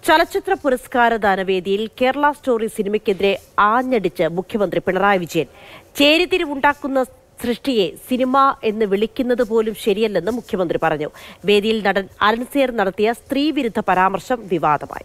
ചലച്ചിത്ര പുരസ്കാര ദാനവേദിയിൽ കേരള സ്റ്റോറി സിനിമയ്ക്കെതിരെ ആഞ്ഞടിച്ച് മുഖ്യമന്ത്രി പിണറായി വിജയൻ ചേരിതിരിവുണ്ടാക്കുന്ന സൃഷ്ടിയെ സിനിമ എന്ന് വിളിക്കുന്നത് പോലും ശരിയല്ലെന്ന് മുഖ്യമന്ത്രി പറഞ്ഞു വേദിയിൽ നടൻ അലൻസിയർ നടത്തിയ സ്ത്രീവിരുദ്ധ പരാമർശം വിവാദമായി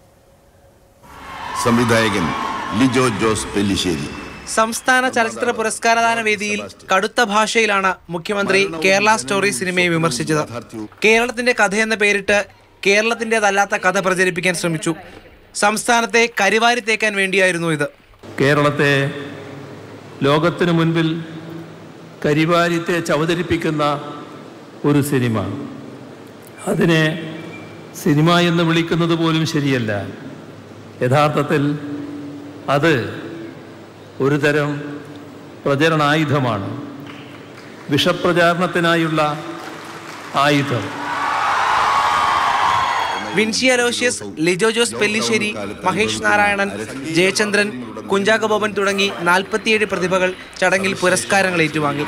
സംവിധായകൻ ലിജോ ജോസ് പെല്ലിശ്ശേരി സംസ്ഥാന ചലച്ചിത്ര പുരസ്കാരദാന വേദിയിൽ കടുത്ത ഭാഷയിലാണ് മുഖ്യമന്ത്രി കേരള സ്റ്റോറി സിനിമയെ വിമർശിച്ചത് കേരളത്തിന്റെ കഥയെന്ന പേരിട്ട് കേരളത്തിൻ്റെതല്ലാത്ത കഥ പ്രചരിപ്പിക്കാൻ ശ്രമിച്ചു സംസ്ഥാനത്തെ കരിവാരി തേക്കാൻ വേണ്ടിയായിരുന്നു ഇത് കേരളത്തെ ലോകത്തിനു മുൻപിൽ കരിവാരിത്തെ അവതരിപ്പിക്കുന്ന ഒരു സിനിമ അതിനെ സിനിമ എന്ന് വിളിക്കുന്നത് പോലും ശരിയല്ല യഥാർത്ഥത്തിൽ അത് ഒരു തരം പ്രചരണായുധമാണ് വിഷപ്രചാരണത്തിനായുള്ള ആയുധം വിൻസി അലോഷ്യസ് ലിജോ ജോസ് പെല്ലിശ്ശേരി മഹേഷ് നാരായണൻ ജയചന്ദ്രൻ കുഞ്ചാക്കോ ബോബൻ തുടങ്ങി നാൽപ്പത്തിയേഴ് പ്രതിഭകൾ ചടങ്ങിൽ പുരസ്കാരങ്ങൾ ഏറ്റുവാങ്ങി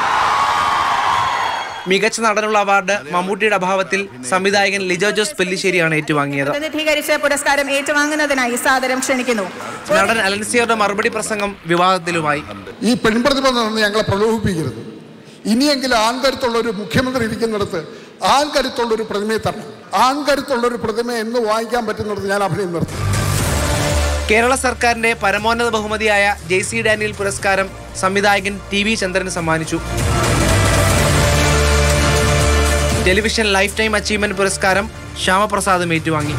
മികച്ച നടനുള്ള അവാർഡ് മമ്മൂട്ടിയുടെ അഭാവത്തിൽ സംവിധായകൻ ലിജോ ജോസ് പെല്ലിശ്ശേരിയാണ് ഏറ്റുവാങ്ങിയത് പ്രതിനിധീകരിച്ച് പുരസ്കാരം ഏറ്റുവാങ്ങുന്നതിനായി സാദരം ക്ഷണിക്കുന്നു നടൻ അലൻസിയറുടെ മറുപടി പ്രസംഗം വിവാദത്തിലുമായി ഈ പെൺപ്രതിഭ നടന്ന് ഞങ്ങളെ പ്രലോഭിപ്പിക്കരുത് ഇനിയെങ്കിലും ആൺകരുത്തുള്ള ഒരു മുഖ്യമന്ത്രി ഇരിക്കുന്നിടത്ത് ആൺകരുത്തുള്ള ഒരു പ്രതിമയെ തരണം ആൺകരുത്തുള്ള ഒരു പ്രതിമ എന്ന് വാങ്ങിക്കാൻ പറ്റുന്നിടത്ത് ഞാൻ അഭിനയം നിർത്തി കേരള സർക്കാരിന്റെ പരമോന്നത ബഹുമതിയായ ജെ സി ഡാനിയൽ പുരസ്കാരം സംവിധായകൻ ടി വി ചന്ദ്രന് സമ്മാനിച്ചു ടെലിവിഷൻ ലൈഫ് ടൈം അച്ചീവ്മെന്റ് പുരസ്കാരം ശ്യാമപ്രസാദും ഏറ്റുവാങ്ങി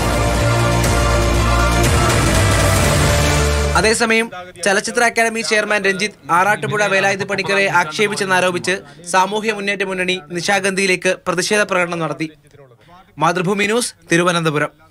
അതേസമയം ചലച്ചിത്ര അക്കാദമി ചെയർമാൻ രഞ്ജിത്ത് ആറാട്ടുപുഴ വേലായുധ പണിക്കരെ ആക്ഷേപിച്ചെന്നാരോപിച്ച് സാമൂഹ്യ മുന്നേറ്റ മുന്നണി നിശാഗന്ധിയിലേക്ക് പ്രതിഷേധ പ്രകടനം നടത്തി മാതൃഭൂമി ന്യൂസ് തിരുവനന്തപുരം